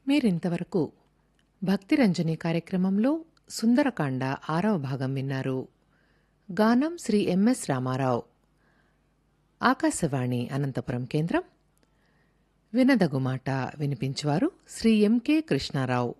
మీరింతవరకు భక్తిరంజని కార్యక్రమంలో సుందరకాండ ఆరవ భాగం విన్నారు గానం శ్రీ ఎంఎస్ రామారావు ఆకాశవాణి అనంతపురం కేంద్రం వినదగు మాట వినిపించువారు శ్రీ ఎంకే కృష్ణారావు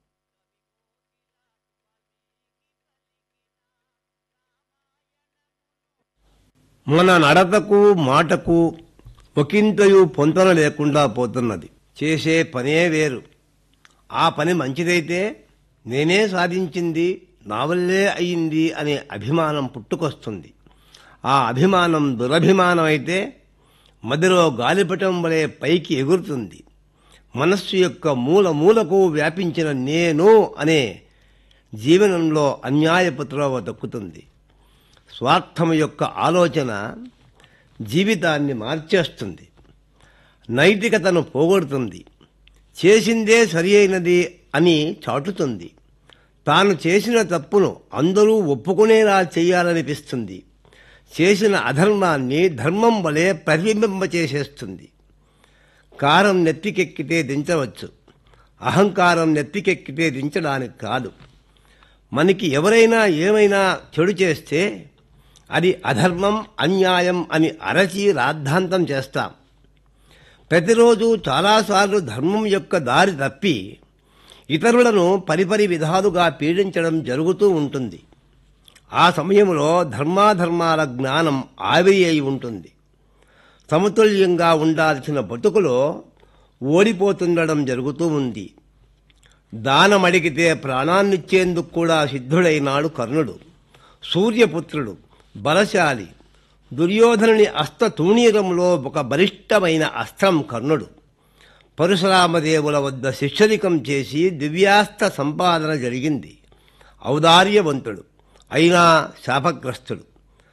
మన నడతకు మాటకు ఒకంతయు పొంతన లేకుండా పోతున్నది చేసే పనే వేరు ఆ పని మంచిదైతే నేనే సాధించింది నా వల్లే అయింది అనే అభిమానం పుట్టుకొస్తుంది ఆ అభిమానం దురభిమానం అయితే మదిలో గాలిపటం వలె పైకి ఎగురుతుంది మనస్సు యొక్క మూల మూలకు వ్యాపించిన నేను అనే జీవనంలో అన్యాయపు త్రోవ దక్కుతుంది స్వార్థం యొక్క ఆలోచన జీవితాన్ని మార్చేస్తుంది నైతికతను పోగొడుతుంది చేసిందే సరి అయినది అని చాటుతుంది తాను చేసిన తప్పును అందరూ ఒప్పుకునేలా చేయాలనిపిస్తుంది చేసిన అధర్మాన్ని ధర్మం వలె ప్రతిబింబ చేసేస్తుంది కారం నెత్తికెక్కితే దించవచ్చు అహంకారం నెత్తికెక్కితే దించడానికి కాదు మనకి ఎవరైనా ఏమైనా చెడు చేస్తే అది అధర్మం అన్యాయం అని అరచి రాద్ధాంతం చేస్తాం ప్రతిరోజు చాలాసార్లు ధర్మం యొక్క దారి తప్పి ఇతరులను పరిపరి విధాలుగా పీడించడం జరుగుతూ ఉంటుంది ఆ సమయంలో ధర్మాధర్మాల జ్ఞానం ఆవిరి అయి ఉంటుంది సమతుల్యంగా ఉండాల్సిన బతుకులో ఓడిపోతుండడం జరుగుతూ ఉంది దానమడిగితే ప్రాణాన్నిచ్చేందుకు కూడా సిద్ధుడైనాడు కర్ణుడు సూర్యపుత్రుడు బలశాలి దుర్యోధనుని అస్త్ర తూణీరంలో ఒక బలిష్టమైన అస్త్రం కర్ణుడు పరశురామదేవుల వద్ద శిష్యరికం చేసి దివ్యాస్త్ర సంపాదన జరిగింది ఔదార్యవంతుడు అయినా శాపగ్రస్తుడు